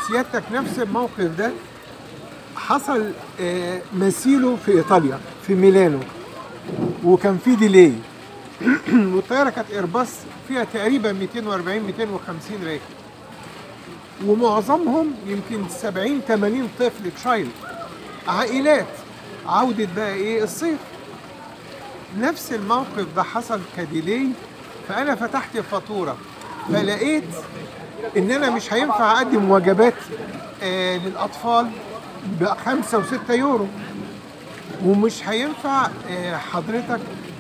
سيادتك نفس الموقف ده حصل آه، مثيله في ايطاليا في ميلانو وكان في ديلي والطياره كانت ايرباص فيها تقريبا 240 250 راكب ومعظمهم يمكن 70 80 طفل تشايلد عائلات عودة بقى ايه الصيف نفس الموقف ده حصل كديلي فانا فتحت الفاتوره فلقيت ان انا مش هينفع اقدم وجبات آه للاطفال بخمسة وستة يورو ومش هينفع آه حضرتك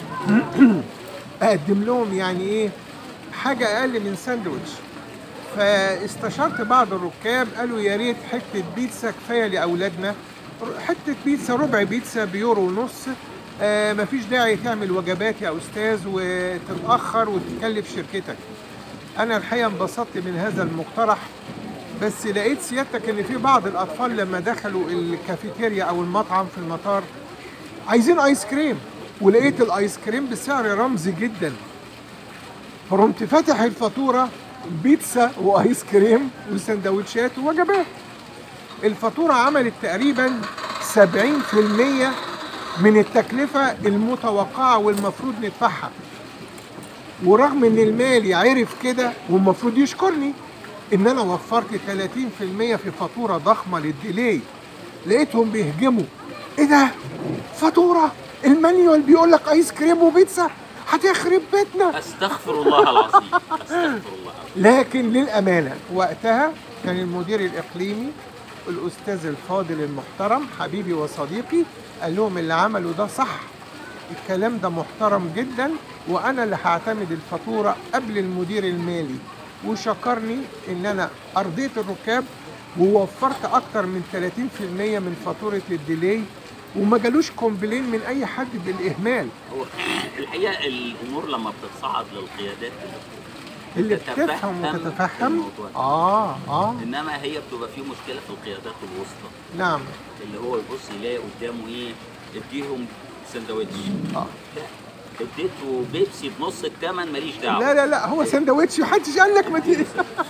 اقدم لهم يعني ايه حاجه اقل من ساندوتش فاستشرت بعض الركاب قالوا يا ريت حته بيتزا كفايه لاولادنا حته بيتزا ربع بيتزا بيورو ونص آه مفيش داعي تعمل وجبات يا استاذ وتتاخر وتكلف شركتك انا الحقيقه انبسطت من هذا المقترح بس لقيت سيادتك ان في بعض الاطفال لما دخلوا الكافيتيريا او المطعم في المطار عايزين ايس كريم ولقيت الايس كريم بسعر رمزي جدا فرمت فاتح الفاتوره بيتزا وايس كريم وسندوتشات ووجبات الفاتوره عملت تقريبا 70% من التكلفه المتوقعه والمفروض ندفعها ورغم ان المالي عرف كده والمفروض يشكرني ان انا وفرت 30% في فاتوره ضخمه للديلي لقيتهم بيهجموا ايه ده فاتوره المانيوال بيقول لك ايس كريم وبيتزا هتخرب بيتنا استغفر الله العظيم استغفر الله لكن للامانه وقتها كان المدير الاقليمي الاستاذ الفاضل المحترم حبيبي وصديقي قال لهم اللي عملوا ده صح الكلام ده محترم جدا وانا اللي هعتمد الفاتوره قبل المدير المالي وشكرني ان انا ارضيت الركاب ووفرت اكتر من 30% من فاتوره الديلي وما جالوش كومبلين من اي حد بالاهمال هو الحقيقه الامور لما بتتصعد للقيادات اللي تتفهم بتفهم وتتفهم الموضوع. اه اه انما هي بتبقى في مشكله في القيادات الوسطى نعم اللي هو يبص يلاقي قدامه ايه اديهم سندوتش اه لا اديته بيبسي بنص الثمن ماليش دعوه لا لا لا هو سندوتش محدش قال لك ما تي-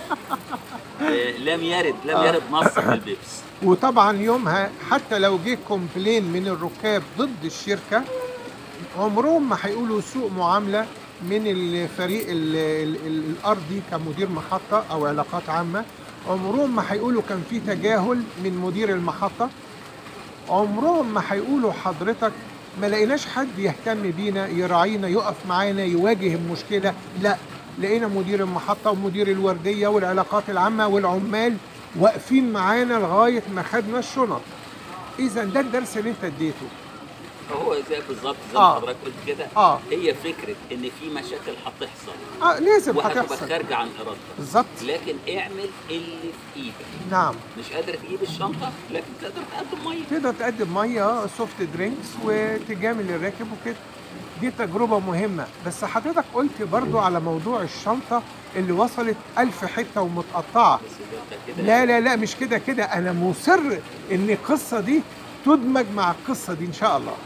آه، لم يرد لم آه. يرد نص في البيبس وطبعا يومها حتى لو جه كومبلين من الركاب ضد الشركه عمرهم ما هيقولوا سوء معامله من الفريق ال ال ال الارضي كمدير محطه او علاقات عامه عمرهم ما هيقولوا كان في تجاهل من مدير المحطه عمرهم ما هيقولوا حضرتك ما لقيناش حد يهتم بينا يراعينا يقف معانا يواجه المشكله لا لقينا مدير المحطه ومدير الورديه والعلاقات العامه والعمال واقفين معانا لغايه ما خدنا الشنط اذا ده الدرس اللي انت اديته هو زي بالظبط زي ما آه. حضرتك قلت كده اه هي فكره ان في مشاكل هتحصل اه لازم وهتبقى هتحصل خارجه عن ارادتك بالظبط لكن اعمل اللي في ايدك نعم مش قادر تجيب الشنطه لكن تقدر تقدم ميه تقدر تقدم ميه سوفت درينكس وتجامل الراكب وكده دي تجربة مهمة بس حضرتك قلت برضو على موضوع الشنطة اللي وصلت ألف حتة ومتقطعة بس ده انت كده لا لا لا مش كده كده أنا مصر إن القصة دي تدمج مع القصة دي إن شاء الله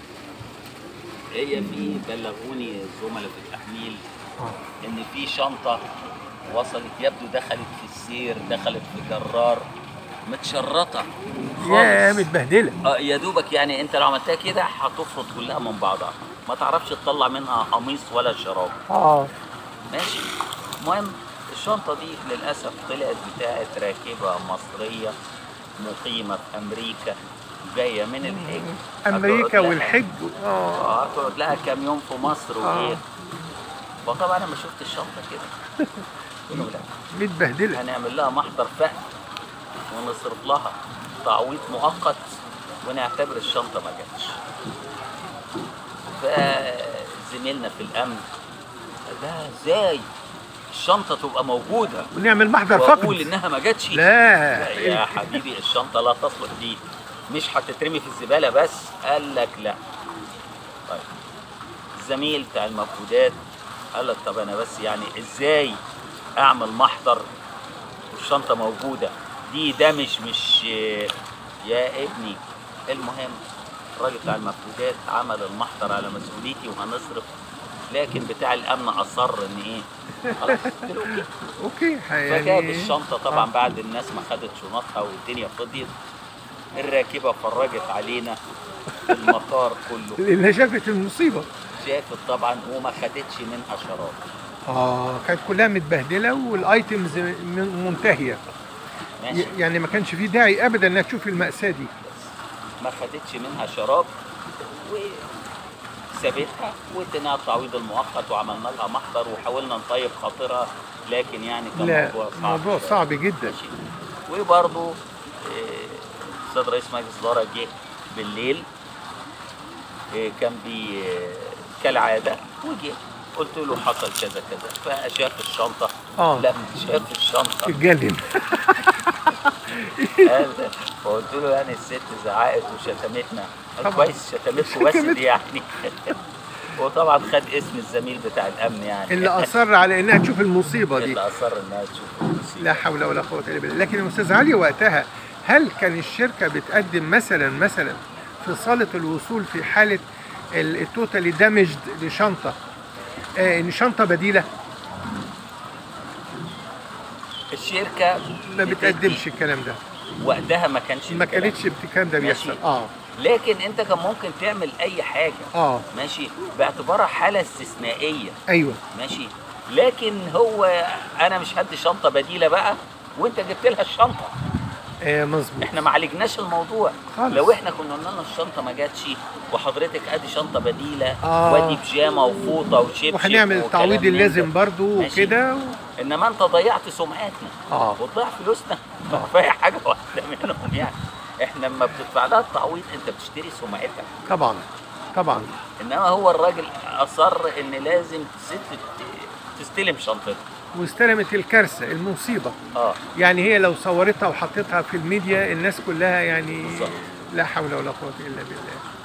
هي في بلغوني الزملاء في التحميل آه. ان في شنطه وصلت يبدو دخلت في السير دخلت في جرار متشرطه يا خالص متبهدلة اه يا دوبك يعني انت لو عملتها كده هتفرط كلها من بعضها ما تعرفش تطلع منها قميص ولا شراب اه ماشي المهم الشنطة دي للأسف طلعت بتاعت راكبة مصرية مقيمة في أمريكا جاية من الحج أمريكا هتقعد لها- والحج اه اه هتقعد لها كام يوم في مصر آه. وإيه فطبعا أنا ما شفت الشنطة كده قلت له لا متبهدلة هنعمل لها محضر فهم ونصرف لها تعويض مؤقت ونعتبر الشنطة ما جاتش فزميلنا في الأمن قال لها ازاي الشنطة تبقى موجودة ونعمل محضر واقول فقد انها ما جاتش لا يا حبيبي الشنطه لا تصلح دي مش هتترمي في الزباله بس قال لك لا طيب الزميل بتاع المفقودات قال لك طب انا بس يعني ازاي اعمل محضر والشنطه موجوده دي ده مش مش يا ابني المهم الراجل بتاع المفقودات عمل المحضر على مسؤوليتي وهنصرف لكن بتاع الامن اصر ان ايه خلاص قلت له أوكي. اوكي يعني فجاب الشنطه طبعا بعد الناس ما خدت شنطها والدنيا فضيت الراكبه فرجت علينا المطار كله اللي شافت المصيبه شافت طبعا وما خدتش منها شراب اه كانت كلها متبهدله والايتمز من- منتهيه ماشي ي- يعني ما كانش فيه داعي ابدا انها تشوف الماساه دي ما خدتش منها شراب وسابتها واديناها التعويض المؤقت وعملنا لها محضر وحاولنا نطيب خاطرها لكن يعني كان لا موضوع صعب موضوع شوية. صعب جدا ماشي وبرضه آه، استاذ رئيس مجلس الاداره جه بالليل آه، كان بي آه، كالعاده وجه قلت له حصل كذا كذا فشاف الشنطه آه. لما شاف الشنطه اتجنن قال فقلت له يعني الست زعقت وشتمتنا قال طبعا. كويس شتمتكم بس شتمت. دي يعني وطبعا خد اسم الزميل بتاع الامن يعني اللي اصر على انها تشوف المصيبه دي اللي اصر انها تشوف المصيبة. لا حول ولا قوه الا بالله لكن يا استاذ علي وقتها هل كان الشركه بتقدم مثلا مثلا في صاله الوصول في حاله ال- التوتالي دامجد لشنطه آه، ان شنطه بديله الشركه ما بتدي- بتقدمش الكلام ده وقتها ما كانش ما الكلام. كانتش الكلام ده ماشي. بيحصل اه لكن انت كان ممكن تعمل اي حاجه اه ماشي باعتبارها حاله استثنائيه ايوه ماشي لكن هو انا مش هدي شنطه بديله بقى وانت جبت لها الشنطه آه مظبوط احنا ما عالجناش الموضوع خالص. لو احنا كنا قلنا لنا الشنطه ما جاتش وحضرتك ادي شنطه بديله آه. وادي بيجامه وفوطه وشبشب وهنعمل وكلام التعويض من اللازم ده. برضو ماشي. وكده و... انما انت ضيعت سمعتنا اه وتضيع فلوسنا كفايه حاجه واحده منهم يعني احنا لما بتدفع لها التعويض انت بتشتري سمعتك طبعا طبعا انما هو الراجل اصر ان لازم الست ت- تستلم شنطتها واستلمت الكارثه المصيبه اه يعني هي لو صورتها وحطيتها في الميديا الناس كلها يعني بالظبط. لا حول ولا قوه الا بالله